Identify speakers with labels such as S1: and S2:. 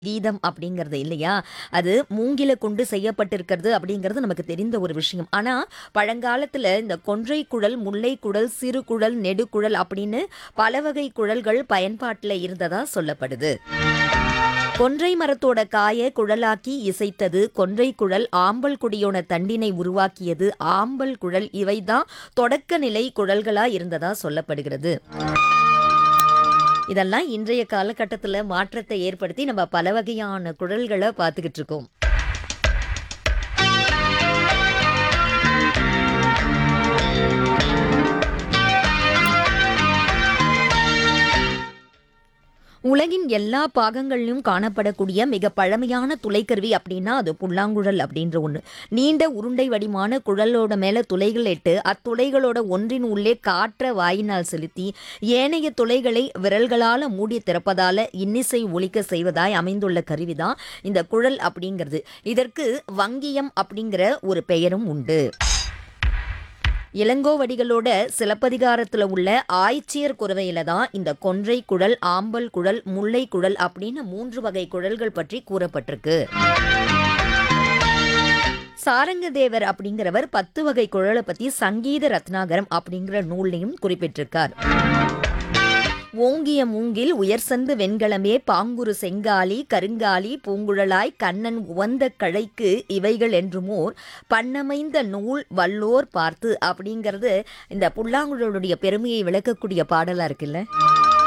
S1: கீதம் அப்படிங்கிறது இல்லையா அது மூங்கில கொண்டு செய்யப்பட்டிருக்கிறது அப்படிங்கிறது நமக்கு தெரிந்த ஒரு விஷயம் ஆனா பழங்காலத்துல இந்த கொன்றை குழல் முல்லை குழல் சிறு குழல் நெடுகுழல் அப்படின்னு பல வகை குழல்கள் பயன்பாட்டுல இருந்ததா சொல்லப்படுது கொன்றை மரத்தோட காய குழலாக்கி இசைத்தது கொன்றை குழல் ஆம்பல் குடியோன தண்டினை உருவாக்கியது ஆம்பல் குழல் இவைதான் தொடக்க நிலை குழல்களா இருந்ததா சொல்லப்படுகிறது இதெல்லாம் இன்றைய காலகட்டத்தில் மாற்றத்தை ஏற்படுத்தி நம்ம பல வகையான குழல்களை பார்த்துக்கிட்டு இருக்கோம் உலகின் எல்லா பாகங்களிலும் காணப்படக்கூடிய மிக பழமையான துளைக்கருவி அப்படின்னா அது புல்லாங்குழல் அப்படின்ற ஒன்று நீண்ட உருண்டை வடிமான குழலோட மேலே துளைகள் இட்டு அத்துளைகளோட ஒன்றின் உள்ளே காற்ற வாயினால் செலுத்தி ஏனைய துளைகளை விரல்களால் மூடி திறப்பதால இன்னிசை ஒலிக்க செய்வதாய் அமைந்துள்ள கருவிதான் இந்த குழல் அப்படிங்கிறது இதற்கு வங்கியம் அப்படிங்கிற ஒரு பெயரும் உண்டு இளங்கோவடிகளோட சிலப்பதிகாரத்துல உள்ள ஆய்ச்சியர் குறவையில தான் இந்த கொன்றை குழல் ஆம்பல் குழல் முல்லை குழல் அப்படின்னு மூன்று வகை குழல்கள் பற்றி கூறப்பட்டிருக்கு சாரங்கதேவர் அப்படிங்கிறவர் பத்து வகை குழலை பத்தி சங்கீத ரத்னாகரம் அப்படிங்கிற நூல்லையும் குறிப்பிட்டிருக்கார் ஓங்கிய மூங்கில் உயர்சந்து வெண்கலமே பாங்குரு செங்காலி கருங்காலி பூங்குழலாய் கண்ணன் உவந்த கழைக்கு இவைகள் என்றுமோர் பண்ணமைந்த நூல் வல்லோர் பார்த்து அப்படிங்கிறது இந்த புல்லாங்குழலுடைய பெருமையை விளக்கக்கூடிய பாடலா இருக்குல்ல